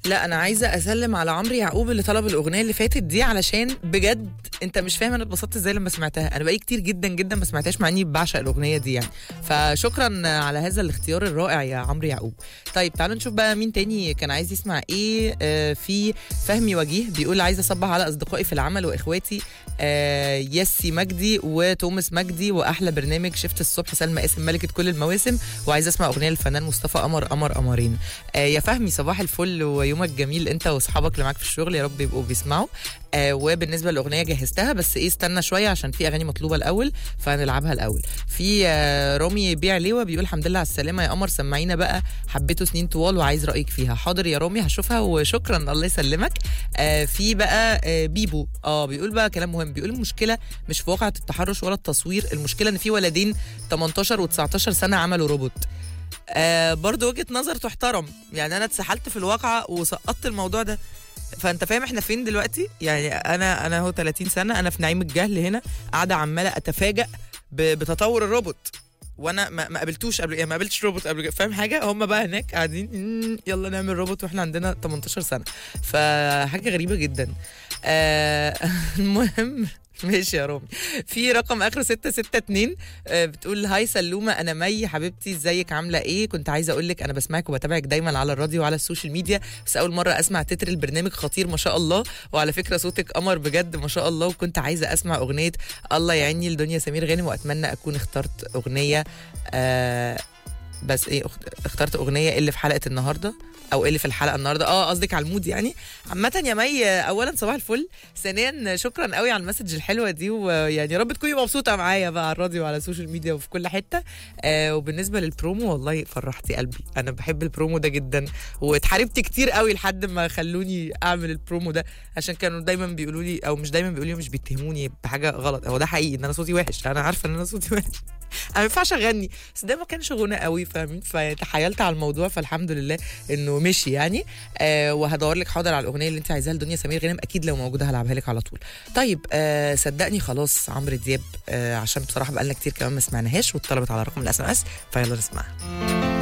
لا انا عايزه اسلم على عمرو يعقوب اللي طلب الاغنيه اللي فاتت دي علشان بجد انت مش فاهم انا اتبسطت ازاي لما سمعتها انا بقالي كتير جدا جدا ما سمعتهاش مع اني بعشق الاغنيه دي يعني فشكرا على هذا الاختيار الرائع يا عمرو يعقوب طيب تعالوا نشوف بقى مين تاني كان عايز يسمع ايه آه في فهمي وجيه بيقول عايز اصبح على اصدقائي في العمل واخواتي آه يسي مجدي وتوماس مجدي واحلى برنامج شفت الصبح سلمى قاسم ملكه كل المواسم وعايز اسمع اغنيه للفنان مصطفى قمر قمر قمرين آه يا فهمي صباح الفل ويومك جميل انت واصحابك اللي معاك في الشغل يا رب يبقوا بيسمعوا آه وبالنسبه للاغنيه جهزتها بس ايه استنى شويه عشان في اغاني مطلوبه الاول فهنلعبها الاول في آه رامي بيع ليوه بيقول الحمد لله على السلامه يا قمر سمعينا بقى حبيته سنين طوال وعايز رايك فيها حاضر يا رامي هشوفها وشكرا الله يسلمك آه في بقى آه بيبو اه بيقول بقى كلام مهم بيقول المشكله مش في واقعه التحرش ولا التصوير المشكله ان في ولدين 18 و19 سنه عملوا روبوت آه برضو وجهه نظر تحترم يعني انا اتسحلت في الواقعه وسقطت الموضوع ده فانت فاهم احنا فين دلوقتي يعني انا انا هو 30 سنه انا في نعيم الجهل هنا قاعده عماله اتفاجئ ب- بتطور الروبوت وانا ما ما قابلتوش قبل يعني ما قابلتش روبوت قبل كده فاهم حاجه هم بقى هناك قاعدين "مم، يلا نعمل روبوت واحنا عندنا 18 سنه فحاجه غريبه جدا آه المهم ماشي يا رامي في رقم اخره 662 آه، بتقول هاي سلومه انا مي حبيبتي ازيك عامله ايه كنت عايزه اقول لك انا بسمعك وبتابعك دايما على الراديو وعلى السوشيال ميديا بس اول مره اسمع تتر البرنامج خطير ما شاء الله وعلى فكره صوتك قمر بجد ما شاء الله وكنت عايزه اسمع اغنيه الله يعيني لدنيا سمير غانم واتمنى اكون اخترت اغنيه آه بس ايه اخت- اخترت اغنيه إيه اللي في حلقه النهارده او إيه اللي في الحلقه النهارده اه قصدك على المود يعني عامه يا مي آه، اولا صباح الفل ثانيا شكرا قوي على المسج الحلوه دي ويعني يا رب تكوني مبسوطه معايا بقى على الراديو وعلى السوشيال ميديا وفي كل حته آه وبالنسبه للبرومو والله فرحتي قلبي انا بحب البرومو ده جدا واتحاربت كتير قوي لحد ما خلوني اعمل البرومو ده عشان كانوا دايما بيقولوا لي او مش دايما بيقولوا لي مش بيتهموني بحاجه غلط هو ده حقيقي ان انا صوتي وحش انا عارفه ان انا صوتي وحش انا ما ينفعش اغني بس ده ما كانش غنى قوي فاهمين فتحايلت على الموضوع فالحمد لله انه مشي يعني آه وهدور لك حاضر على الاغنيه اللي انت عايزاها لدنيا سمير غانم اكيد لو موجوده هلعبها لك على طول طيب آه صدقني خلاص عمرو دياب آه عشان بصراحه بقالنا كتير كمان ما سمعناهاش واتطلبت على رقم الاس ام اس فيلا نسمعها